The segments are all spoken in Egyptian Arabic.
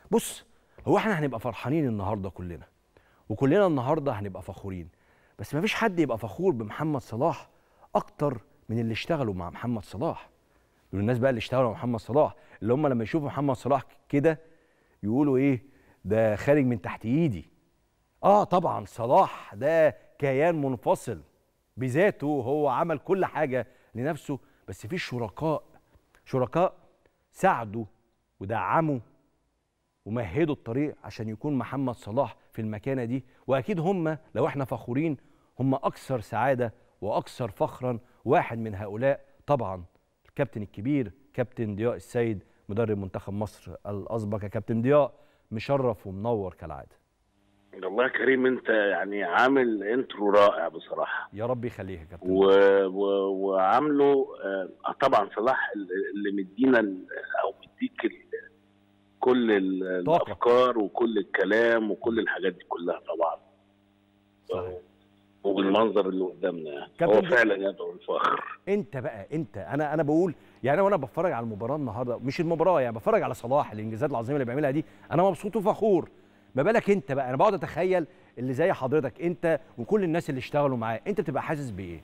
بص هو احنا هنبقى فرحانين النهارده كلنا وكلنا النهارده هنبقى فخورين بس ما فيش حد يبقى فخور بمحمد صلاح اكتر من اللي اشتغلوا مع محمد صلاح دول الناس بقى اللي اشتغلوا مع محمد صلاح اللي هم لما يشوفوا محمد صلاح كده يقولوا ايه ده خارج من تحت ايدي اه طبعا صلاح ده كيان منفصل بذاته هو عمل كل حاجه لنفسه بس في شركاء شركاء ساعدوا ودعموا ومهدوا الطريق عشان يكون محمد صلاح في المكانه دي واكيد هم لو احنا فخورين هم اكثر سعاده واكثر فخرا واحد من هؤلاء طبعا الكابتن الكبير كابتن ضياء السيد مدرب منتخب مصر الاسبق يا كابتن ضياء مشرف ومنور كالعاده والله يا كريم انت يعني عامل انترو رائع بصراحه يا رب يخليك يا كابتن و... و... وعامله آه طبعا صلاح اللي مدينا ال- او مديك ال... كل ال- طاقة. الافكار وكل الكلام وكل الحاجات دي كلها طبعا صحيح وبالمنظر اللي قدامنا يعني كابتن هو دي- فعلا يدعو الفخر انت بقى انت انا انا بقول يعني وانا بتفرج على المباراه النهارده مش المباراه يعني بتفرج على صلاح الانجازات العظيمه اللي بيعملها دي انا مبسوط وفخور ما بالك انت بقى انا بقعد اتخيل اللي زي حضرتك انت وكل الناس اللي اشتغلوا معاه انت بتبقى حاسس بايه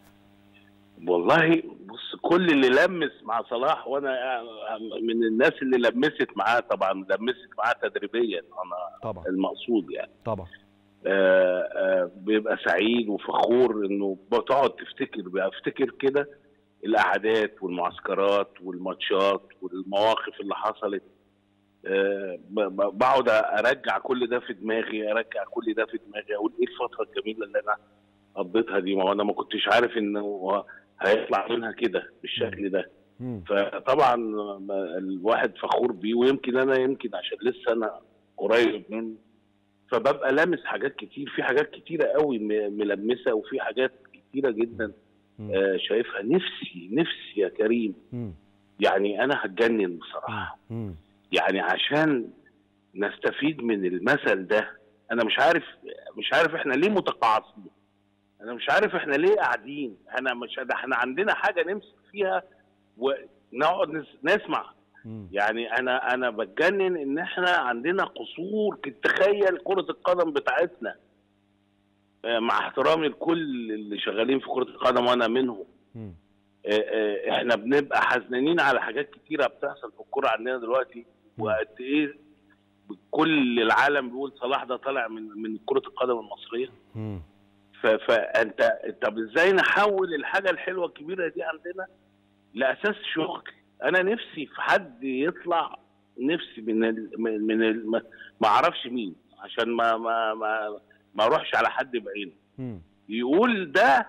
والله بص كل اللي لمس مع صلاح وانا من الناس اللي لمست معاه طبعا لمست معاه تدريبيا انا طبعا المقصود يعني طبعا آه، آه، بيبقى سعيد وفخور انه بتقعد تفتكر بقى افتكر كده القعدات والمعسكرات والماتشات والمواقف اللي حصلت آه، ب- ب- بقعد ارجع كل ده في دماغي ارجع كل ده في دماغي اقول ايه الفتره الجميله اللي انا قضيتها دي ما هو انا ما كنتش عارف انه هيطلع منها كده بالشكل ده مم. فطبعا الواحد فخور بيه ويمكن انا يمكن عشان لسه انا قريب منه فببقى لامس حاجات كتير في حاجات كتيره قوي م- ملمسه وفي حاجات كتيره جدا مم. آه، شايفها نفسي نفسي يا كريم مم. يعني انا هتجنن بصراحه مم. يعني عشان نستفيد من المثل ده انا مش عارف مش عارف احنا ليه متقاعسين انا مش عارف احنا ليه قاعدين احنا مش ده احنا عندنا حاجه نمسك فيها ونقعد نس- نسمع مم. يعني انا انا بتجنن ان احنا عندنا قصور تخيل كره القدم بتاعتنا آه، مع احترامي لكل اللي شغالين في كره القدم وانا منهم مم. آه، آه، احنا بنبقى حزنانين على حاجات كتيره بتحصل في الكوره عندنا دلوقتي وقد ايه كل العالم بيقول صلاح ده طالع من من كره القدم المصريه مم. ف- فانت طب ازاي نحول الحاجه الحلوه الكبيره دي عندنا لاساس شغل انا نفسي في حد يطلع نفسي من ال من من ال ما ما اعرفش مين عشان ما ما ما ما اروحش على حد بعينه مم. يقول ده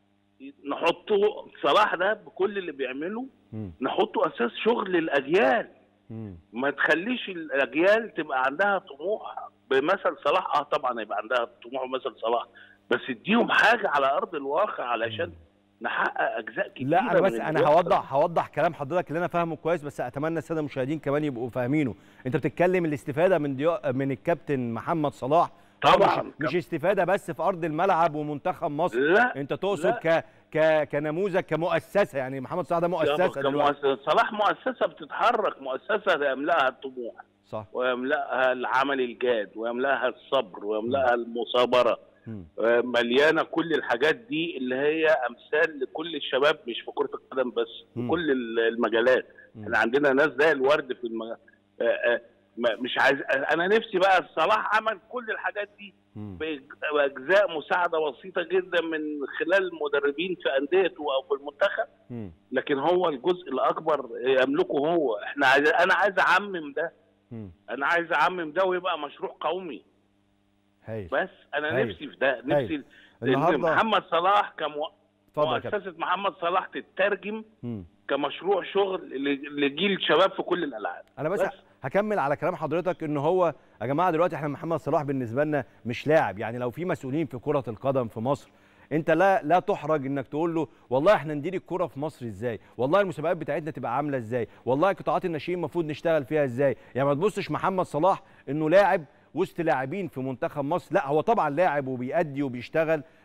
نحطه صلاح ده بكل اللي بيعمله مم. نحطه اساس شغل الاجيال مم. ما تخليش الاجيال تبقى عندها طموح بمثل صلاح اه طبعا يبقى عندها طموح بمثل صلاح بس اديهم حاجه على ارض الواقع علشان نحقق اجزاء كتيره لا انا من بس اللي انا بيحصل. هوضح هوضح كلام حضرتك اللي انا فاهمه كويس بس اتمنى الساده المشاهدين كمان يبقوا فاهمينه انت بتتكلم الاستفاده من ديو... من الكابتن محمد صلاح طبعا مش, مش استفاده بس في ارض الملعب ومنتخب مصر لا انت تقصد لا. ك... ك كنموذج كمؤسسه يعني محمد صلاح ده مؤسسه دلوقتي كمؤسسة صلاح مؤسسه بتتحرك مؤسسه يملاها الطموح صح ويملاها العمل الجاد ويملاها الصبر ويملاها المثابره مم. آه، مليانه كل الحاجات دي اللي هي امثال لكل الشباب مش في كره القدم بس في مم. كل ال- المجالات مم. احنا عندنا ناس زي الورد في المج... آه، آه، ما- مش عايز انا نفسي بقى صلاح عمل كل الحاجات دي مم. بأج- باجزاء مساعده بسيطه جدا من خلال مدربين في انديته او في المنتخب مم. لكن هو الجزء الاكبر يملكه هو احنا عايز انا عايز اعمم ده مم. انا عايز اعمم ده ويبقى مشروع قومي هايل بس انا هايل. نفسي في ده نفسي النهاردة- ان محمد صلاح كمو... اتفضل يا كابتن مؤسسه محمد صلاح تترجم مم. كمشروع شغل ل- لجيل شباب في كل الالعاب انا بس, بس. هكمل على كلام حضرتك ان هو يا جماعه دلوقتي احنا محمد صلاح بالنسبه لنا مش لاعب يعني لو في مسؤولين في كره القدم في مصر انت لا لا تحرج انك تقول له والله احنا ندير الكره في مصر ازاي والله المسابقات بتاعتنا تبقى عامله ازاي والله قطاعات الناشئين المفروض نشتغل فيها ازاي يعني ما تبصش محمد صلاح انه لاعب وسط لاعبين في منتخب مصر لا هو طبعا لاعب وبيأدي وبيشتغل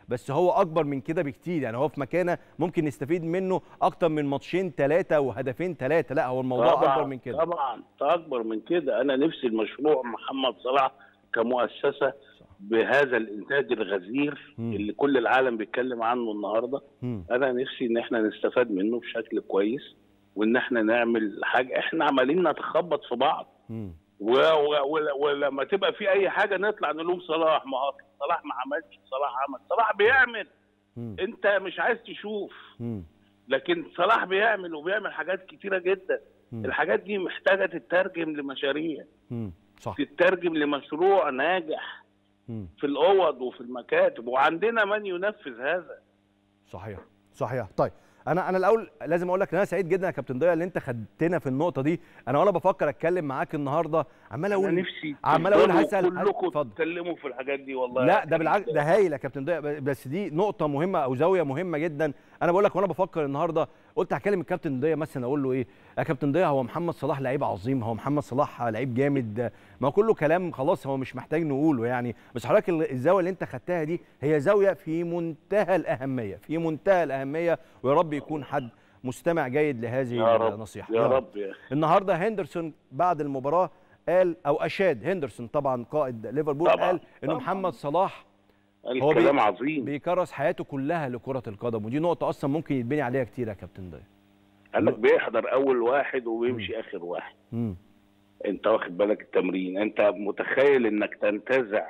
بس هو اكبر من كده بكتير يعني هو في مكانه ممكن نستفيد منه اكتر من ماتشين ثلاثه وهدفين ثلاثه لا هو الموضوع طبعا اكبر من كده طبعا اكبر من كده انا نفسي المشروع محمد صلاح كمؤسسه بهذا الانتاج الغزير مم. اللي كل العالم بيتكلم عنه النهارده مم. انا نفسي ان احنا نستفاد منه بشكل كويس وان احنا نعمل حاجه احنا عمالين نتخبط في بعض مم. و... و... و... ولما تبقى في اي حاجه نطلع نلوم صلاح ما هو صلاح ما عملش صلاح عمل صلاح بيعمل مم. انت مش عايز تشوف مم. لكن صلاح بيعمل وبيعمل حاجات كتيره جدا مم. الحاجات دي محتاجه تترجم لمشاريع مم. صح تترجم لمشروع ناجح مم. في الاوض وفي المكاتب وعندنا من ينفذ هذا صحيح صحيح طيب انا انا الاول لازم اقول لك ان انا سعيد جدا يا كابتن ضياء ان انت خدتنا في النقطه دي انا وانا بفكر اتكلم معاك النهارده عمال انا اقول نفسي عمال اقول تفضلوا هسال كلكم اتفضل تتكلموا في الحاجات دي والله لا ده بالعكس ده هايل يا كابتن ضياء بس دي نقطة مهمة أو زاوية مهمة جدا أنا بقول لك وأنا بفكر النهاردة قلت هكلم الكابتن ضياء مثلا أقول له إيه يا كابتن ضياء هو محمد صلاح لعيب عظيم هو محمد صلاح لعيب جامد ما هو كله كلام خلاص هو مش محتاج نقوله يعني بس حضرتك ال- الزاوية اللي أنت خدتها دي هي زاوية في منتهى الأهمية في منتهى الأهمية ويا رب يكون حد مستمع جيد لهذه يا رب النصيحة يا رب يا أخي. النهارده هندرسون بعد المباراه قال او اشاد هندرسون طبعا قائد ليفربول طبعاً، قال ان طبعاً. محمد صلاح هو بي- الكلام عظيم بيكرس حياته كلها لكره القدم ودي نقطه اصلا ممكن يتبني عليها كتير يا كابتن ضياء قال لك بيحضر اول واحد وبيمشي اخر واحد امم انت واخد بالك التمرين انت متخيل انك تنتزع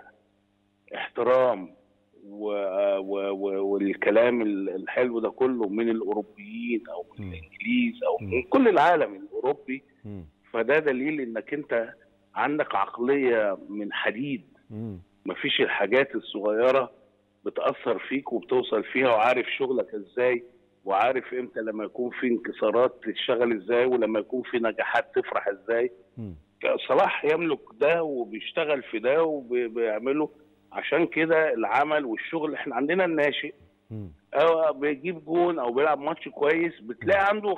احترام و... و... و... والكلام ال- الحلو ده كله من الاوروبيين او من مم. الانجليز او مم. من كل العالم الاوروبي امم فده دليل انك انت عندك عقليه من حديد امم مفيش الحاجات الصغيره بتاثر فيك وبتوصل فيها وعارف شغلك ازاي وعارف امتى لما يكون في انكسارات تشتغل ازاي ولما يكون في نجاحات تفرح ازاي صلاح يملك ده وبيشتغل في ده وبيعمله عشان كده العمل والشغل احنا عندنا الناشئ او بيجيب جون او بيلعب ماتش كويس بتلاقي عنده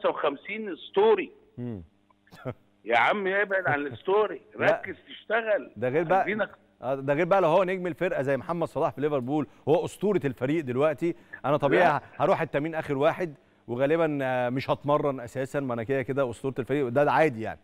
55 ستوري امم يا عم ابعد عن الستوري لا. ركز تشتغل ده غير بقى عايزينك آه، ده غير بقى لو هو نجم الفرقه زي محمد صلاح في ليفربول هو اسطوره الفريق دلوقتي انا طبيعي لا. هروح التمرين اخر واحد وغالبا آه، مش هتمرن اساسا ما انا كده كده اسطوره الفريق ده, ده عادي يعني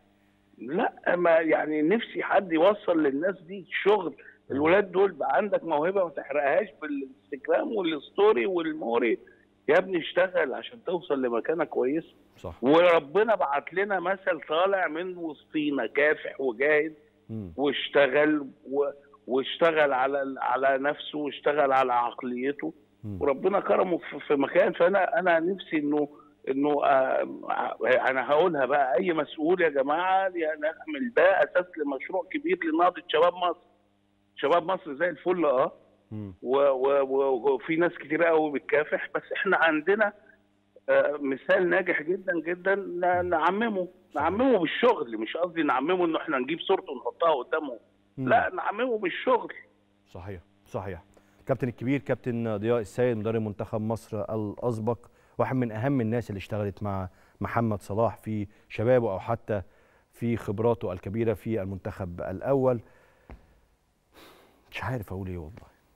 لا ما يعني نفسي حد يوصل للناس دي شغل الولاد دول بقى عندك موهبه ما تحرقهاش بالانستجرام والستوري والموري يا ابني اشتغل عشان توصل لمكانه كويسه صح وربنا بعت لنا مثل طالع من وسطينا كافح وجاهد مم. واشتغل و... واشتغل على على نفسه واشتغل على عقليته مم. وربنا كرمه في- في مكان فانا انا نفسي انه انه آه، انا هقولها بقى اي مسؤول يا جماعه يعني نعمل ده اساس لمشروع كبير لنهضه شباب مصر شباب مصر زي الفل اه مم. و- و- و- وفي ناس كتير قوي بتكافح بس احنا عندنا آه، مثال ناجح جدا جدا ن- نعممه نعممه بالشغل مش قصدي نعممه انه احنا نجيب صورته ونحطها قدامه مم. لا نعممه بالشغل صحيح صحيح كابتن الكبير كابتن ضياء السيد مدرب منتخب مصر الاسبق واحد من اهم الناس اللي اشتغلت مع محمد صلاح في شبابه او حتى في خبراته الكبيره في المنتخب الاول مش عارف اقول ايه والله